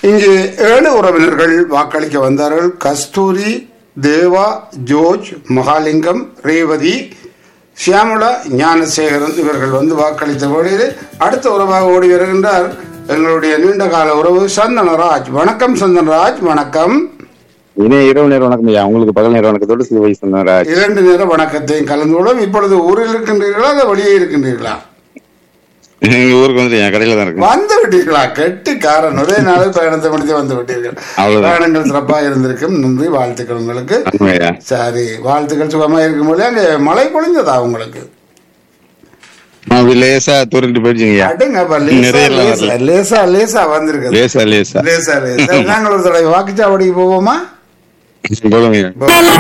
இங்கே ஏழு உறவினர்கள் வாக்களிக்க வந்தார்கள் கஸ்தூரி தேவா ஜோர்ஜ் மகாலிங்கம் ரேவதி சியாமளா ஞானசேகரன் இவர்கள் வந்து வாக்களித்த வேளையில் அடுத்த உறவாக ஓடி வருகின்றார் எங்களுடைய நீண்ட கால உறவு சந்தனராஜ் வணக்கம் சந்தனராஜ் வணக்கம் இனே இரவு நேரம் வணக்கம் ஐயா உங்களுக்கு பகல் நேரம் வணக்கத்தோடு சிறு வயசு சொன்னாராஜ் இரண்டு நேர வணக்கத்தையும் கலந்து கொள்ளும் இப்பொழுது ஊரில் இருக்கின்றீர்களா அல்லது வெளியே இருக்கின்றீர்களா எங்க ஊருக்கு வந்து என் கடையில தான் இருக்கு வந்து விட்டீர்களா கெட்டிக்காரன் ஒரே நாளில் பயணத்தை முடித்து வந்து விட்டீர்கள் அவ்வளவுதான். பயணங்கள் சிறப்பாக இருந்திருக்கும் நன்றி வாழ்த்துக்கள் உங்களுக்கு ஆமாம் ஐயா சரி வாழ்த்துக்கள் சுகமா இருக்கும்போது அங்கே மழை பொழிந்ததா உங்களுக்கு அப்படி லேசா தூரிட்டு போயிடுச்சுங்க ஐயா அடுங்க அப்ப லேசா நிறைய எல்லாம் லேசா வரல. லேசா லேசா வந்திருக்கு லேசா லேசா லேசா லேசா நாங்கள் ஒரு தடவை வாக்குச்சாவடிக்கு போவோமா போதும் ஐயா போ-